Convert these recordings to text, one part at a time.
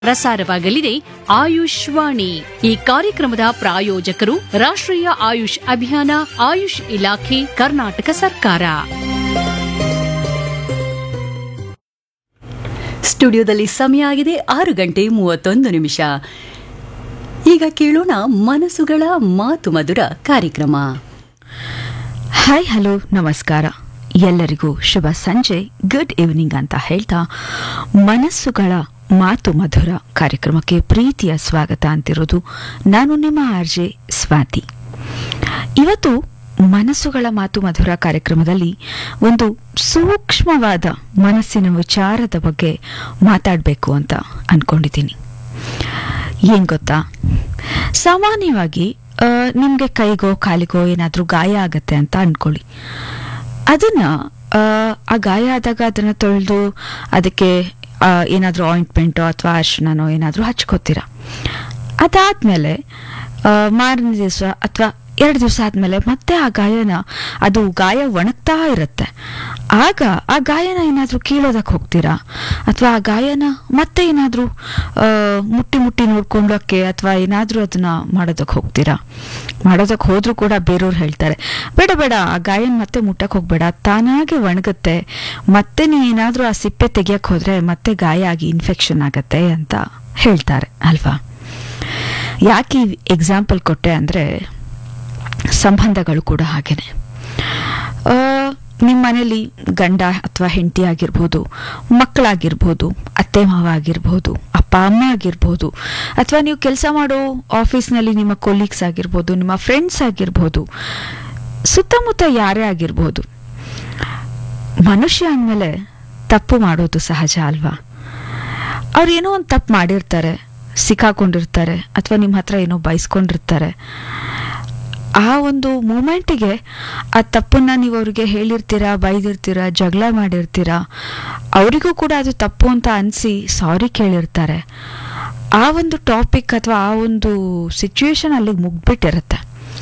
ಪ್ರಸಾರವಾಗಲಿದೆ ಆಯುಷ್ ವಾಣಿ ಈ ಕಾರ್ಯಕ್ರಮದ ಪ್ರಾಯೋಜಕರು ರಾಷ್ಟ್ರೀಯ ಆಯುಷ್ ಅಭಿಯಾನ ಆಯುಷ್ ಇಲಾಖೆ ಕರ್ನಾಟಕ ಸರ್ಕಾರ ಸ್ಟುಡಿಯೋದಲ್ಲಿ ಸಮಯ ಆಗಿದೆ ಆರು ಗಂಟೆ ಮೂವತ್ತೊಂದು ನಿಮಿಷ ಈಗ ಕೇಳೋಣ ಮನಸ್ಸುಗಳ ಮಾತು ಮಧುರ ಕಾರ್ಯಕ್ರಮ ಹಾಯ್ ಹಲೋ ನಮಸ್ಕಾರ ಎಲ್ಲರಿಗೂ ಶುಭ ಸಂಜೆ ಗುಡ್ ಈವ್ನಿಂಗ್ ಅಂತ ಹೇಳ್ತಾ ಮನಸ್ಸುಗಳ ಮಾತು ಮಧುರ ಕಾರ್ಯಕ್ರಮಕ್ಕೆ ಪ್ರೀತಿಯ ಸ್ವಾಗತ ಅಂತಿರೋದು ನಾನು ನಿಮ್ಮ ಆರ್ಜೆ ಸ್ವಾತಿ ಇವತ್ತು ಮನಸ್ಸುಗಳ ಮಾತು ಮಧುರ ಕಾರ್ಯಕ್ರಮದಲ್ಲಿ ಒಂದು ಸೂಕ್ಷ್ಮವಾದ ಮನಸ್ಸಿನ ವಿಚಾರದ ಬಗ್ಗೆ ಮಾತಾಡಬೇಕು ಅಂತ ಅನ್ಕೊಂಡಿದ್ದೀನಿ ಏನ್ ಗೊತ್ತಾ ಸಾಮಾನ್ಯವಾಗಿ ನಿಮಗೆ ಕೈಗೋ ಕಾಲಿಗೋ ಏನಾದರೂ ಗಾಯ ಆಗತ್ತೆ ಅಂತ ಅನ್ಕೊಳ್ಳಿ ಅದನ್ನ ಆ, ಆ ಗಾಯ ಆದಾಗ ಅದನ್ನ ತೊಳೆದು ಅದಕ್ಕೆ ಏನಾದರೂ ಆಯಿಂಟ್ಮೆಂಟೋ ಅಥವಾ ಅರ್ಶನನೋ ಏನಾದರೂ ಹಚ್ಕೋತೀರಾ ಅದಾದ್ಮೇಲೆ ಆ, ಮಾರನೇ ದಿವಸ ಅಥವಾ ಎರಡು ದಿವಸ ಆದಮೇಲೆ ಮತ್ತೆ ಆ ಗಾಯನ ಅದು ಗಾಯ ಒಣಗ್ತಾ ಇರುತ್ತೆ ಆಗ ಆ ಗಾಯನ ಏನಾದರೂ ಕೀಳೋದಕ್ಕೆ ಹೋಗ್ತೀರಾ ಅಥವಾ ಆ ಗಾಯನ ಮತ್ತೆ ಏನಾದರೂ ಮುಟ್ಟಿ ಮುಟ್ಟಿ ನೋಡ್ಕೊಳ್ಳೋಕ್ಕೆ ಅಥವಾ ಏನಾದರೂ ಅದನ್ನ ಮಾಡೋದಕ್ಕೆ ಹೋಗ್ತೀರಾ ಮಾಡೋದಕ್ಕೆ ಹೋದ್ರೂ ಕೂಡ ಬೇರೆಯವ್ರು ಹೇಳ್ತಾರೆ ಬೇಡ ಬೇಡ ಆ ಗಾಯನ ಮತ್ತೆ ಮುಟ್ಟಕ್ಕೆ ಹೋಗ್ಬೇಡ ತಾನಾಗೆ ಒಣಗುತ್ತೆ ಮತ್ತೆ ನೀ ಏನಾದರೂ ಆ ಸಿಪ್ಪೆ ತೆಗಿಯಕ್ಕೆ ಹೋದ್ರೆ ಮತ್ತೆ ಗಾಯ ಆಗಿ ಇನ್ಫೆಕ್ಷನ್ ಆಗತ್ತೆ ಅಂತ ಹೇಳ್ತಾರೆ ಅಲ್ವಾ ಯಾಕೆ ಎಕ್ಸಾಂಪಲ್ ಕೊಟ್ಟೆ ಅಂದರೆ ಸಂಬಂಧಗಳು ಕೂಡ ಹಾಗೇನೆ ಆ, ನಿಮ್ಮ ಮನೇಲಿ ಗಂಡ ಅಥವಾ ಹೆಂಡತಿ ಆಗಿರ್ಬೋದು ಮಕ್ಕಳಾಗಿರ್ಬೋದು ಅತ್ತೆ ಮಾವ ಆಗಿರ್ಬೋದು ಅಪ್ಪ ಅಮ್ಮ ಆಗಿರ್ಬೋದು ಅಥವಾ ನೀವು ಕೆಲಸ ಮಾಡೋ ಆಫೀಸ್ನಲ್ಲಿ ನಿಮ್ಮ ಕೊಲೀಗ್ಸ್ ಆಗಿರ್ಬೋದು ನಿಮ್ಮ ಫ್ರೆಂಡ್ಸ್ ಆಗಿರ್ಬೋದು ಸುತ್ತಮುತ್ತ ಯಾರೇ ಆಗಿರ್ಬೋದು ಮನುಷ್ಯ ಅಂದಮೇಲೆ ತಪ್ಪು ಮಾಡೋದು ಸಹಜ ಅಲ್ವಾ ಅವ್ರು ಏನೋ ಒಂದು ತಪ್ಪು ಮಾಡಿರ್ತಾರೆ ಸಿಕ್ಕಾಕೊಂಡಿರ್ತಾರೆ ಅಥವಾ ನಿಮ್ಮ ಹತ್ರ ಏನೋ ಬಯಸ್ಕೊಂಡಿರ್ತಾರೆ ಆ ಒಂದು ಮೂಮೆಂಟಿಗೆ ಆ ತಪ್ಪನ್ನ ನೀವು ಅವ್ರಿಗೆ ಹೇಳಿರ್ತೀರಾ ಬೈದಿರ್ತೀರಾ ಜಗಳ ಮಾಡಿರ್ತೀರಾ ಅವರಿಗೂ ಕೂಡ ಅದು ತಪ್ಪು ಅಂತ ಅನಿಸಿ ಸಾರಿ ಕೇಳಿರ್ತಾರೆ ಆ ಒಂದು ಟಾಪಿಕ್ ಅಥವಾ ಆ ಒಂದು ಸಿಚುವೇಶನ್ ಅಲ್ಲಿಗೆ ಮುಗ್ಬಿಟ್ಟಿರುತ್ತೆ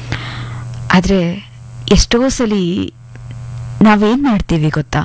ಆದರೆ ಎಷ್ಟೋ ಸಲ ನಾವೇನು ಮಾಡ್ತೀವಿ ಗೊತ್ತಾ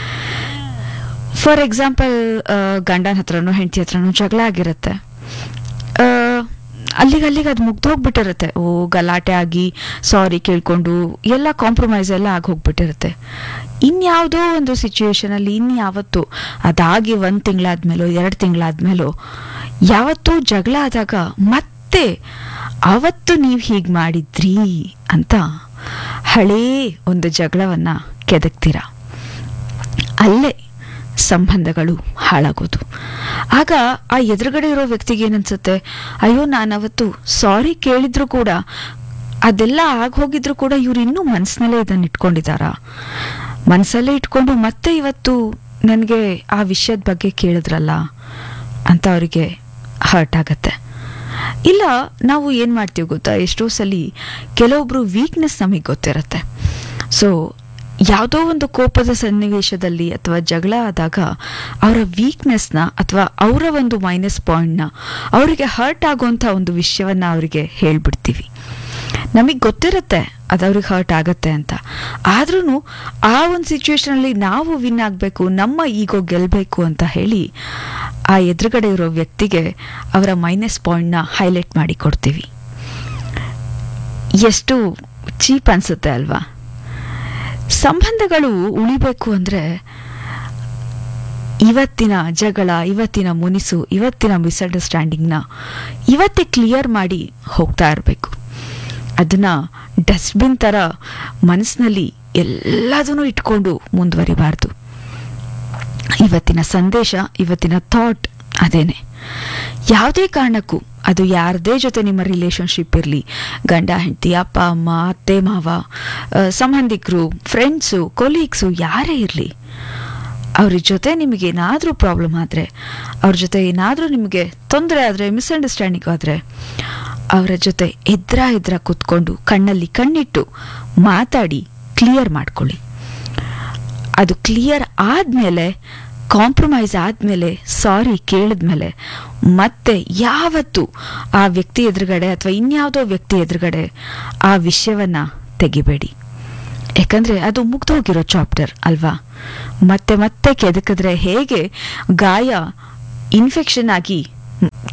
ಫಾರ್ ಎಕ್ಸಾಂಪಲ್ ಗಂಡನ ಹತ್ರನೋ ಹೆಂಡತಿ ಹತ್ರನೋ ಜಗಳ ಆಗಿರುತ್ತೆ ಆ, ಅಲ್ಲಿಗೆ ಅಲ್ಲಿಗೆ ಅದು ಮುಗ್ದೋಗ್ಬಿಟ್ಟಿರುತ್ತೆ ಓ ಗಲಾಟೆ ಆಗಿ ಸಾರಿ ಕೇಳ್ಕೊಂಡು ಎಲ್ಲ ಕಾಂಪ್ರಮೈಸ್ ಎಲ್ಲ ಆಗಿ ಹೋಗ್ಬಿಟ್ಟಿರುತ್ತೆ ಇನ್ಯಾವುದೋ ಒಂದು ಸಿಚುವೇಶನಲ್ಲಿ ಇನ್ಯಾವತ್ತು ಅದಾಗಿ ಒಂದು ತಿಂಗಳಾದ್ಮೇಲೋ ಎರಡು ತಿಂಗಳಾದ್ಮೇಲೋ ಯಾವತ್ತೂ ಜಗಳ ಆದಾಗ ಮತ್ತೆ ಅವತ್ತು ನೀವು ಹೀಗೆ ಮಾಡಿದ್ರಿ ಅಂತ ಹಳೇ ಒಂದು ಜಗಳವನ್ನು ಕೆದಕ್ತೀರಾ ಅಲ್ಲೇ ಸಂಬಂಧಗಳು ಹಾಳಾಗೋದು ಆಗ ಆ ಎದುರುಗಡೆ ಇರೋ ವ್ಯಕ್ತಿಗೆ ಏನನ್ಸುತ್ತೆ ಅಯ್ಯೋ ನಾನು ಅವತ್ತು ಸಾರಿ ಕೇಳಿದ್ರು ಕೂಡ ಅದೆಲ್ಲ ಆಗೋಗಿದ್ರು ಕೂಡ ಇವ್ರು ಇನ್ನೂ ಮನಸ್ಸಿನಲ್ಲೇ ಇದನ್ನು ಇಟ್ಕೊಂಡಿದ್ದಾರಾ ಮನಸ್ಸಲ್ಲೇ ಇಟ್ಕೊಂಡು ಮತ್ತೆ ಇವತ್ತು ನನಗೆ ಆ ವಿಷಯದ ಬಗ್ಗೆ ಕೇಳಿದ್ರಲ್ಲ ಅಂತ ಅವರಿಗೆ ಹರ್ಟ್ ಆಗತ್ತೆ ಇಲ್ಲ ನಾವು ಏನು ಮಾಡ್ತೀವಿ ಗೊತ್ತಾ ಎಷ್ಟೋ ಸಲ ಕೆಲವೊಬ್ರು ವೀಕ್ನೆಸ್ ನಮಗೆ ಗೊತ್ತಿರುತ್ತೆ ಸೊ ಯಾವುದೋ ಒಂದು ಕೋಪದ ಸನ್ನಿವೇಶದಲ್ಲಿ ಅಥವಾ ಜಗಳ ಆದಾಗ ಅವರ ವೀಕ್ನೆಸ್ನ ಅಥವಾ ಅವರ ಒಂದು ಮೈನಸ್ ಪಾಯಿಂಟ್ನ ಅವರಿಗೆ ಹರ್ಟ್ ಆಗುವಂಥ ಒಂದು ವಿಷಯವನ್ನು ಅವರಿಗೆ ಹೇಳ್ಬಿಡ್ತೀವಿ ನಮಗೆ ಗೊತ್ತಿರುತ್ತೆ ಅದು ಅವ್ರಿಗೆ ಹರ್ಟ್ ಆಗತ್ತೆ ಅಂತ ಆದ್ರೂ ಆ ಒಂದು ಸಿಚುವೇಶನಲ್ಲಿ ನಾವು ವಿನ್ ಆಗಬೇಕು ನಮ್ಮ ಈಗೋ ಗೆಲ್ಲಬೇಕು ಅಂತ ಹೇಳಿ ಆ ಎದುರುಗಡೆ ಇರೋ ವ್ಯಕ್ತಿಗೆ ಅವರ ಮೈನಸ್ ಪಾಯಿಂಟ್ನ ಹೈಲೈಟ್ ಮಾಡಿ ಕೊಡ್ತೀವಿ ಎಷ್ಟು ಚೀಪ್ ಅನ್ಸುತ್ತೆ ಅಲ್ವಾ ಸಂಬಂಧಗಳು ಉಳಿಬೇಕು ಅಂದರೆ ಇವತ್ತಿನ ಜಗಳ ಇವತ್ತಿನ ಮುನಿಸು ಇವತ್ತಿನ ಮಿಸ್ಅಂಡರ್ಸ್ಟ್ಯಾಂಡಿಂಗ್ನ ಇವತ್ತೇ ಕ್ಲಿಯರ್ ಮಾಡಿ ಹೋಗ್ತಾ ಇರಬೇಕು ಅದನ್ನು ಡಸ್ಟ್ಬಿನ್ ಥರ ಮನಸ್ಸಿನಲ್ಲಿ ಎಲ್ಲದನ್ನೂ ಇಟ್ಕೊಂಡು ಮುಂದುವರಿಬಾರ್ದು ಇವತ್ತಿನ ಸಂದೇಶ ಇವತ್ತಿನ ಥಾಟ್ ಅದೇನೆ ಯಾವುದೇ ಕಾರಣಕ್ಕೂ ಅದು ಯಾರದೇ ಜೊತೆ ನಿಮ್ಮ ರಿಲೇಶನ್ಶಿಪ್ ಇರಲಿ ಗಂಡ ಹೆಂಡತಿ ಅಪ್ಪ ಅಮ್ಮ ಅತ್ತೆ ಮಾವ ಆ, ಸಂಬಂಧಿಕರು ಫ್ರೆಂಡ್ಸು ಕೊಲೀಗ್ಸು ಯಾರೇ ಇರಲಿ ಅವ್ರ ಜೊತೆ ನಿಮಗೆ ಏನಾದರೂ ಪ್ರಾಬ್ಲಮ್ ಆದರೆ ಅವ್ರ ಜೊತೆ ಏನಾದರೂ ನಿಮಗೆ ತೊಂದರೆ ಆದರೆ ಮಿಸ್ಅಂಡರ್ಸ್ಟ್ಯಾಂಡಿಂಗ್ ಆದರೆ ಅವರ ಜೊತೆ ಎದ್ರ ಎದ್ರ ಕೂತ್ಕೊಂಡು ಕಣ್ಣಲ್ಲಿ ಕಣ್ಣಿಟ್ಟು ಮಾತಾಡಿ ಕ್ಲಿಯರ್ ಮಾಡ್ಕೊಳ್ಳಿ ಅದು ಕ್ಲಿಯರ್ ಆದಮೇಲೆ ಕಾಂಪ್ರಮೈಸ್ ಆದಮೇಲೆ ಸಾರಿ ಕೇಳಿದ್ಮೇಲೆ ಮತ್ತೆ ಯಾವತ್ತೂ ಆ ವ್ಯಕ್ತಿ ಎದುರುಗಡೆ ಅಥವಾ ಇನ್ಯಾವುದೋ ವ್ಯಕ್ತಿ ಎದುರುಗಡೆ ಆ ವಿಷಯವನ್ನು ತೆಗಿಬೇಡಿ ಯಾಕಂದರೆ ಅದು ಮುಗ್ದೋಗಿರೋ ಚಾಪ್ಟರ್ ಅಲ್ವಾ ಮತ್ತೆ ಮತ್ತೆ ಕೆದಕಿದ್ರೆ ಹೇಗೆ ಗಾಯ ಇನ್ಫೆಕ್ಷನ್ ಆಗಿ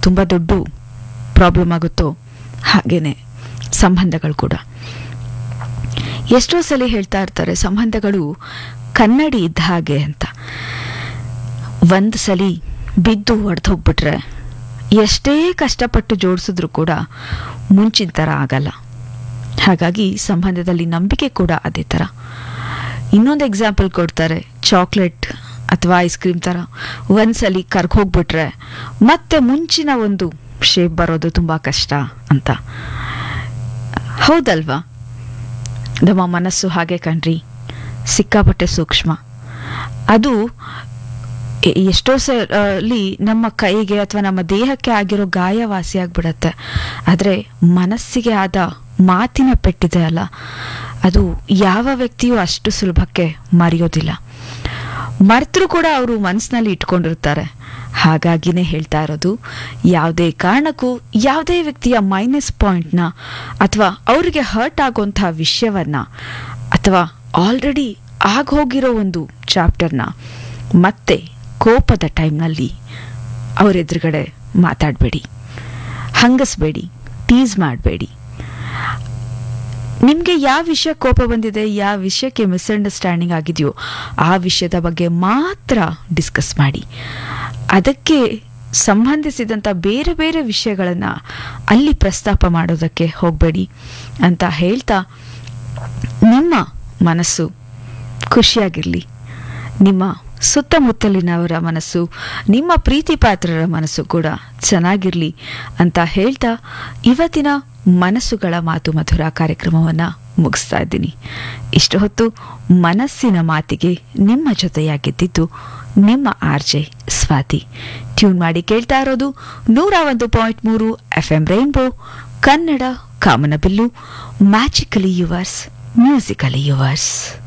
ತುಂಬ ದೊಡ್ಡ ಪ್ರಾಬ್ಲಮ್ ಆಗುತ್ತೋ ಹಾಗೇನೆ ಸಂಬಂಧಗಳು ಕೂಡ ಎಷ್ಟೋ ಸಲ ಹೇಳ್ತಾ ಇರ್ತಾರೆ ಸಂಬಂಧಗಳು ಕನ್ನಡಿ ಇದ್ದ ಹಾಗೆ ಅಂತ ಒಂದು ಸಲ ಬಿದ್ದು ಒಡೆದು ಹೋಗ್ಬಿಟ್ರೆ ಎಷ್ಟೇ ಕಷ್ಟಪಟ್ಟು ಜೋಡಿಸಿದ್ರು ಕೂಡ ಮುಂಚಿನ ಥರ ಆಗಲ್ಲ ಹಾಗಾಗಿ ಸಂಬಂಧದಲ್ಲಿ ನಂಬಿಕೆ ಕೂಡ ಅದೇ ಥರ ಇನ್ನೊಂದು ಎಕ್ಸಾಂಪಲ್ ಕೊಡ್ತಾರೆ ಚಾಕ್ಲೇಟ್ ಅಥವಾ ಐಸ್ ಕ್ರೀಮ್ ಥರ ಒಂದ್ಸಲಿ ಕರ್ಗ್ ಹೋಗ್ಬಿಟ್ರೆ ಮತ್ತೆ ಮುಂಚಿನ ಒಂದು ಶೇಪ್ ಬರೋದು ತುಂಬ ಕಷ್ಟ ಅಂತ ಹೌದಲ್ವಾ ನಮ್ಮ ಮನಸ್ಸು ಹಾಗೆ ಕಣ್ರಿ ಸಿಕ್ಕಾಪಟ್ಟೆ ಸೂಕ್ಷ್ಮ ಅದು ಎ- ಎಷ್ಟೋ ಸಲಿ ನಮ್ಮ ಕೈಗೆ ಅಥವಾ ನಮ್ಮ ದೇಹಕ್ಕೆ ಆಗಿರೋ ಗಾಯ ವಾಸಿಯಾಗ್ಬಿಡತ್ತೆ ಆದರೆ ಮನಸ್ಸಿಗೆ ಆದ ಮಾತಿನ ಪೆಟ್ಟಿದೆ ಅಲ್ಲ ಅದು ಯಾವ ವ್ಯಕ್ತಿಯೂ ಅಷ್ಟು ಸುಲಭಕ್ಕೆ ಮರೆಯೋದಿಲ್ಲ ಮರ್ತರೂ ಕೂಡ ಅವರು ಮನಸ್ಸಿನಲ್ಲಿ ಇಟ್ಕೊಂಡಿರ್ತಾರೆ ಹಾಗಾಗಿನೇ ಹೇಳ್ತಾ ಇರೋದು ಯಾವುದೇ ಕಾರಣಕ್ಕೂ ಯಾವುದೇ ವ್ಯಕ್ತಿಯ ಮೈನಸ್ ಪಾಯಿಂಟ್ನ ಅಥವಾ ಅವರಿಗೆ ಹರ್ಟ್ ಆಗೋಂಥ ವಿಷಯವನ್ನ ಅಥವಾ ಆಲ್ರೆಡಿ ಆಗೋಗಿರೋ ಒಂದು ಚಾಪ್ಟರ್ನ ಮತ್ತೆ ಕೋಪದ ಟೈಮ್ನಲ್ಲಿ ಅವರೆದುರುಗಡೆ ಮಾತಾಡಬೇಡಿ ಹಂಗಸ್ಬೇಡಿ ಟೀಸ್ ಮಾಡಬೇಡಿ ನಿಮಗೆ ಯಾವ ವಿಷಯ ಕೋಪ ಬಂದಿದೆ ಯಾವ ವಿಷಯಕ್ಕೆ ಮಿಸ್ಅಂಡರ್ಸ್ಟ್ಯಾಂಡಿಂಗ್ ಆಗಿದೆಯೋ ಆ ವಿಷಯದ ಬಗ್ಗೆ ಮಾತ್ರ ಡಿಸ್ಕಸ್ ಮಾಡಿ ಅದಕ್ಕೆ ಸಂಬಂಧಿಸಿದಂಥ ಬೇರೆ ಬೇರೆ ವಿಷಯಗಳನ್ನು ಅಲ್ಲಿ ಪ್ರಸ್ತಾಪ ಮಾಡೋದಕ್ಕೆ ಹೋಗಬೇಡಿ ಅಂತ ಹೇಳ್ತಾ ನಿಮ್ಮ ಮನಸ್ಸು ಖುಷಿಯಾಗಿರಲಿ ನಿಮ್ಮ ಸುತ್ತಮುತ್ತಲಿನವರ ಮನಸ್ಸು ನಿಮ್ಮ ಪ್ರೀತಿ ಪಾತ್ರರ ಮನಸ್ಸು ಕೂಡ ಚೆನ್ನಾಗಿರಲಿ ಅಂತ ಹೇಳ್ತಾ ಇವತ್ತಿನ ಮನಸ್ಸುಗಳ ಮಾತು ಮಧುರ ಕಾರ್ಯಕ್ರಮವನ್ನು ಮುಗಿಸ್ತಾ ಇದ್ದೀನಿ ಇಷ್ಟು ಹೊತ್ತು ಮನಸ್ಸಿನ ಮಾತಿಗೆ ನಿಮ್ಮ ಜೊತೆಯಾಗಿದ್ದಿದ್ದು ನಿಮ್ಮ ಆರ್ ಜೆ ಸ್ವಾತಿ ಟ್ಯೂನ್ ಮಾಡಿ ಕೇಳ್ತಾ ಇರೋದು ನೂರ ಒಂದು ಪಾಯಿಂಟ್ ಮೂರು ಎಫ್ ಎಂ ರೈನ್ಬೋ ಕನ್ನಡ ಕಾಮನಬಿಲ್ಲು ಮ್ಯಾಜಿಕಲಿ ಯುವರ್ಸ್ ಮ್ಯೂಸಿಕಲಿ ಯುವರ್ಸ್